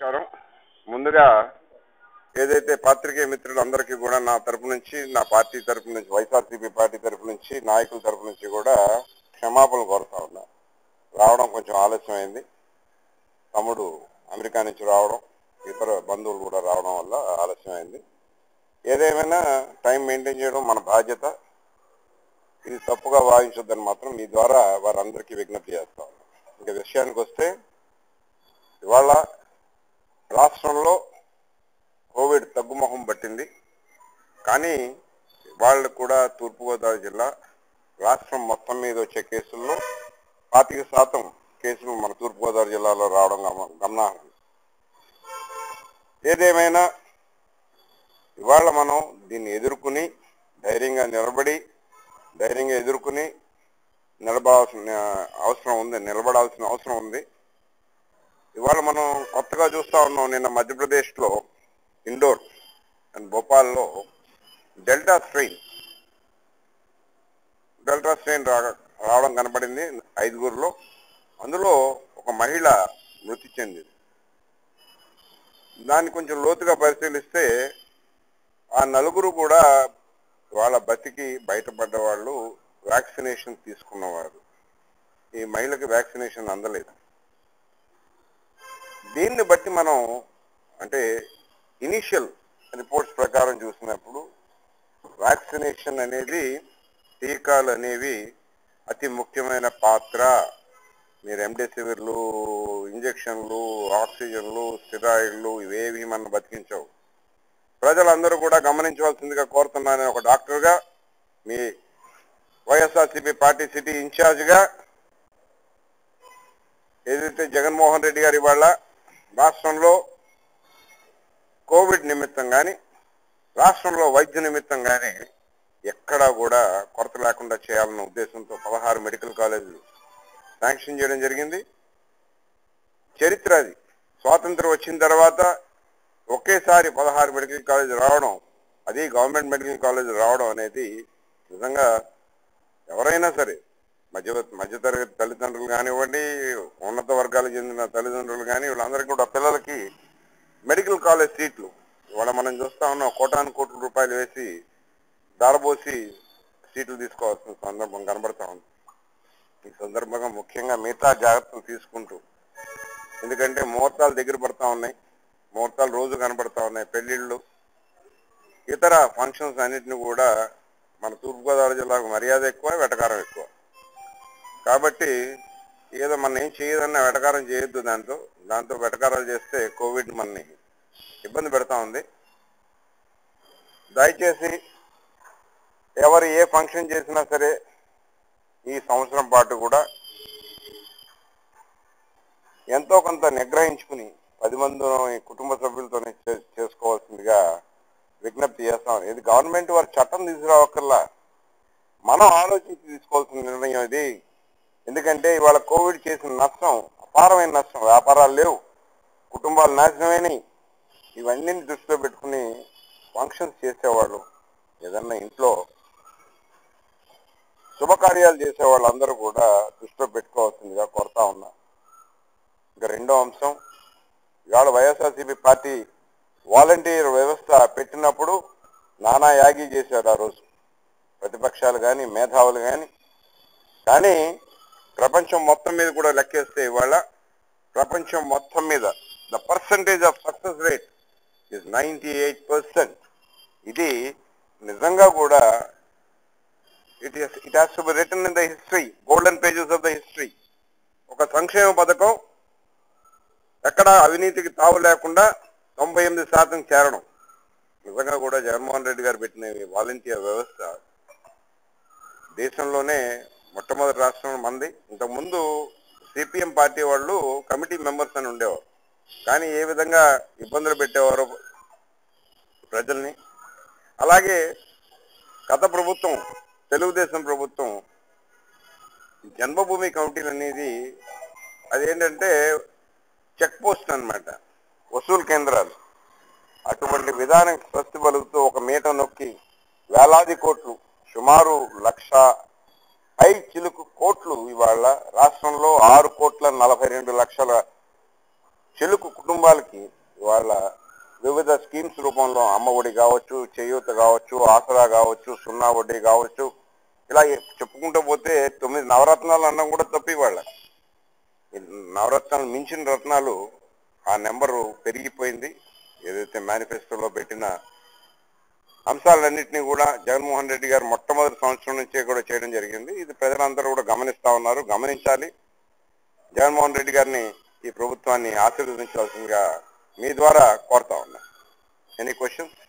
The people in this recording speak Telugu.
నమస్కారం ముందుగా ఏదైతే పాత్రికేయ మిత్రులందరికీ కూడా నా తరపు నుంచి నా పార్టీ తరపు నుంచి వైఎస్ఆర్సీపీ పార్టీ తరపు నుంచి నాయకుల తరపు నుంచి కూడా క్షమాపణలు కోరుతా ఉన్నా రావడం కొంచెం ఆలస్యమైంది తమ్ముడు అమెరికా నుంచి రావడం ఇతర బంధువులు కూడా రావడం వల్ల ఆలస్యమైంది ఏదేమైనా టైం మెయింటైన్ చేయడం మన బాధ్యత ఇది తప్పుగా భావించొద్దని మాత్రం మీ ద్వారా వారందరికీ విజ్ఞప్తి చేస్తా ఉన్నాం ఇంకా విషయానికి వస్తే ఇవాళ రాష్ట్రంలో కోవిడ్ తగ్గుముఖం పట్టింది కానీ వాళ్ళు కూడా తూర్పుగోదావరి జిల్లా రాష్ట్రం మొత్తం మీద వచ్చే కేసుల్లో పాతిక శాతం కేసులు మన తూర్పుగోదావరి జిల్లాలో రావడం గమ- గమనార్హం ఏదేమైనా ఇవాళ మనం దీన్ని ఎదుర్కొని ధైర్యంగా నిలబడి ధైర్యంగా ఎదుర్కొని నిలబడాల్సిన అవసరం ఉంది నిలబడాల్సిన అవసరం ఉంది ఇవాళ మనం కొత్తగా చూస్తా ఉన్నాం నిన్న మధ్యప్రదేశ్లో ఇండోర్ అండ్ భోపాల్లో డెల్టా స్ట్రెయిన్ డెల్టా స్ట్రెయిన్ రా రావడం కనబడింది ఐదుగురులో అందులో ఒక మహిళ మృతి చెందింది దాన్ని కొంచెం లోతుగా పరిశీలిస్తే ఆ నలుగురు కూడా వాళ్ళ బతికి బయటపడ్డ వాళ్ళు వ్యాక్సినేషన్ తీసుకున్నవారు ఈ మహిళకి వ్యాక్సినేషన్ అందలేదు దీన్ని బట్టి మనం అంటే ఇనిషియల్ రిపోర్ట్స్ ప్రకారం చూసినప్పుడు వ్యాక్సినేషన్ అనేది టీకాలు అనేవి అతి ముఖ్యమైన పాత్ర మీరు రెమ్డెసివిర్లు ఇంజెక్షన్లు ఆక్సిజన్లు స్టిరాయిడ్లు ఇవేవి మనం బతికించవు ప్రజలందరూ కూడా గమనించవలసిందిగా కోరుతున్నాను ఒక డాక్టర్గా మీ వైఎస్ఆర్సీపీ పార్టీ సిటీ ఇన్ఛార్జిగా ఏదైతే జగన్మోహన్ రెడ్డి గారు ఇవాళ రాష్ట్రంలో కోవిడ్ నిమిత్తం కానీ రాష్ట్రంలో వైద్య నిమిత్తం కానీ ఎక్కడా కూడా కొరత లేకుండా చేయాలన్న ఉద్దేశంతో పదహారు మెడికల్ కాలేజీలు శాంక్షన్ చేయడం జరిగింది చరిత్ర అది స్వాతంత్రం వచ్చిన తర్వాత ఒకేసారి పదహారు మెడికల్ కాలేజ్ రావడం అది గవర్నమెంట్ మెడికల్ కాలేజ్ రావడం అనేది నిజంగా ఎవరైనా సరే మధ్య మధ్యతరగతి తల్లిదండ్రులు కానివ్వండి ఉన్నత వర్గాలకు చెందిన తల్లిదండ్రులు కానీ వీళ్ళందరికీ కూడా పిల్లలకి మెడికల్ కాలేజ్ సీట్లు ఇవాళ మనం చూస్తా ఉన్నాం కోటాను కోట్ల రూపాయలు వేసి దారబోసి సీట్లు తీసుకోవాల్సిన సందర్భం కనబడతా ఉంది ఈ సందర్భంగా ముఖ్యంగా మిగతా జాగ్రత్తలు తీసుకుంటూ ఎందుకంటే ముహూర్తాలు దగ్గర పడతా ఉన్నాయి ముహూర్తాలు రోజు కనబడతా ఉన్నాయి పెళ్లిళ్ళు ఇతర ఫంక్షన్స్ అన్నిటిని కూడా మన తూర్పుగోదావరి జిల్లాకు మర్యాద ఎక్కువ వెటకారం ఎక్కువ కాబట్టి ఏదో మనం ఏం చేయదన్నా వెటకారం చేయొద్దు దాంతో దాంతో వెటకారాలు చేస్తే కోవిడ్ మనని ఇబ్బంది పెడతా ఉంది దయచేసి ఎవరు ఏ ఫంక్షన్ చేసినా సరే ఈ సంవత్సరం పాటు కూడా ఎంతో కొంత నిగ్రహించుకుని పది మంది కుటుంబ సభ్యులతోనే చే- చేసుకోవాల్సిందిగా విజ్ఞప్తి చేస్తాం ఇది గవర్నమెంట్ వారి చట్టం తీసుకురావక్కర్లా మనం ఆలోచించి తీసుకోవాల్సిన నిర్ణయం ఇది ఎందుకంటే ఇవాళ కోవిడ్ చేసిన నష్టం అపారమైన నష్టం వ్యాపారాలు లేవు కుటుంబాలు నాశనమైనవి ఇవన్నీ దృష్టిలో పెట్టుకుని ఫంక్షన్స్ చేసేవాళ్ళు ఏదన్నా ఇంట్లో శుభకార్యాలు చేసే వాళ్ళందరూ కూడా దృష్టిలో పెట్టుకోవాల్సిందిగా కోరుతా ఉన్నా ఇంకా రెండో అంశం ఇవాళ వైఎస్ఆర్సీపీ పార్టీ వాలంటీర్ వ్యవస్థ పెట్టినప్పుడు నానా యాగి చేశారు ఆ రోజు ప్రతిపక్షాలు కానీ మేధావులు కానీ కానీ ప్రపంచం మొత్తం మీద కూడా లెక్కేస్తే ఇవాళ ప్రపంచం మొత్తం మీద the percentage of success rate is ninety eight percent ఇది నిజంగా కూడా it is it has to be return in the history golden pages of the history ఒక సంక్షేమ పథకం ఎక్కడ అవినీతికి తావు లేకుండా తొంభై ఎనిమిది శాతం చేరడం నిజంగా కూడా జగన్మోహన్ రెడ్డి గారు పెట్టిన ఈ వాలంటీర్ వ్యవస్థ దేశంలోనే మొట్టమొదటి రాష్ట్రం మంది ఇంతకుముందు సిపిఎం పార్టీ వాళ్ళు కమిటీ మెంబర్స్ అని ఉండేవారు కానీ ఏ విధంగా ఇబ్బందులు పెట్టేవారో ప్రజల్ని అలాగే గత ప్రభుత్వం తెలుగుదేశం ప్రభుత్వం జన్మభూమి కమిటీలు అనేది అదేంటంటే చెక్ పోస్ట్ అన్నమాట వసూలు కేంద్రాలు అటువంటి విధానం స్వస్తి పలుకుతూ ఒక మీట నొక్కి వేలాది కోట్లు సుమారు లక్ష పై చిలుకు కోట్లు ఇవాళ రాష్ట్రంలో ఆరు కోట్ల నలభై రెండు లక్షల చెలుకు కుటుంబాలకి ఇవాళ వివిధ స్కీమ్స్ రూపంలో అమ్మ ఒడి కావచ్చు చేయూత కావచ్చు ఆసరా కావచ్చు సున్నా వడ్డీ కావచ్చు ఇలా చెప్పుకుంటూ పోతే తొమ్మిది నవరత్నాలు అన్నం కూడా తప్పి వాళ్ళ నవరత్నాలు మించిన రత్నాలు ఆ నెంబరు పెరిగిపోయింది ఏదైతే మేనిఫెస్టోలో పెట్టిన అంశాలన్నింటినీ కూడా జగన్మోహన్ రెడ్డి గారు మొట్టమొదటి సంవత్సరం నుంచే కూడా చేయడం జరిగింది ఇది ప్రజలందరూ కూడా గమనిస్తా ఉన్నారు గమనించాలి జగన్మోహన్ రెడ్డి గారిని ఈ ప్రభుత్వాన్ని ఆశీర్వదించాల్సిందిగా మీ ద్వారా కోరుతా ఉన్నా ఎనీ క్వశ్చన్స్